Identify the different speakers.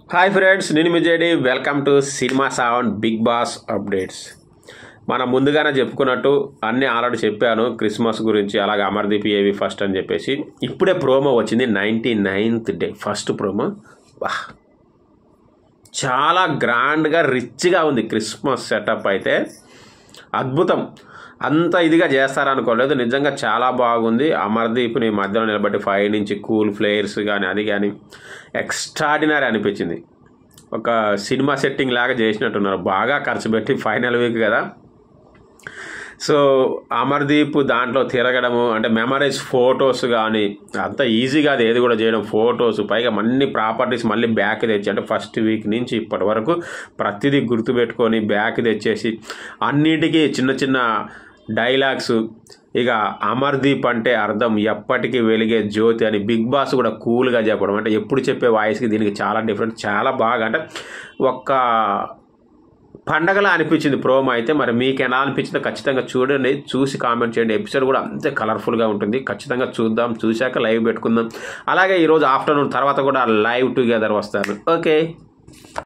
Speaker 1: hi friends నేను మిజేడి welcome to cinema sound Bigg Boss updates మనం ముందుగానే చెప్పుకున్నట్టు అన్నీ ఆల్రెడీ చెప్పాను క్రిస్మస్ గురించి అలాగే అమర్దీప్ ఏవి ఫస్ట్ అని చెప్పేసి ఇప్పుడే ప్రోమో వచ్చింది ninety ninth day first promo వా చాలా గ్రాండ్గా రిచ్గా ఉంది క్రిస్మస్ సెటప్ అయితే అద్భుతం అంత ఇదిగా చేస్తారనుకోలేదు నిజంగా చాలా బాగుంది అమర్దీప్ని మధ్యలో నిలబట్టి ఫైవ్ నుంచి కూల్ ఫ్లేయర్స్ కానీ అది కానీ ఎక్స్ట్రాడినరీ అనిపించింది ఒక సినిమా సెట్టింగ్ లాగా చేసినట్టున్నారు బాగా ఖర్చు పెట్టి ఫైనల్ వీక్ కదా సో అమర్దీప్ దాంట్లో తిరగడము అంటే మెమరీస్ ఫొటోస్ కానీ అంత ఈజీగా అది ఏది కూడా చేయడం ఫొటోస్ పైగా అన్ని ప్రాపర్టీస్ మళ్ళీ బ్యాక్ తెచ్చి అంటే ఫస్ట్ వీక్ నుంచి ఇప్పటి వరకు ప్రతిదీ గుర్తుపెట్టుకొని బ్యాక్ తెచ్చేసి అన్నిటికీ చిన్న చిన్న డైలాగ్స్ ఇక అమర్దీప్ అంటే అర్థం ఎప్పటికీ వెలిగే జ్యోతి అని బిగ్ బాస్ కూడా కూల్గా చెప్పడం అంటే ఎప్పుడు చెప్పే వాయిస్కి దీనికి చాలా డిఫరెంట్ చాలా బాగా అంటే ఒక్క పండగలా అనిపించింది ప్రోమో అయితే మరి మీకు ఎలా అనిపించిందో ఖచ్చితంగా చూడండి చూసి కామెంట్ చేయండి ఎపిసోడ్ కూడా అంతే కలర్ఫుల్గా ఉంటుంది ఖచ్చితంగా చూద్దాం చూశాక లైవ్ పెట్టుకుందాం అలాగే ఈరోజు ఆఫ్టర్నూన్ తర్వాత కూడా లైవ్ టుగెదర్ వస్తాను ఓకే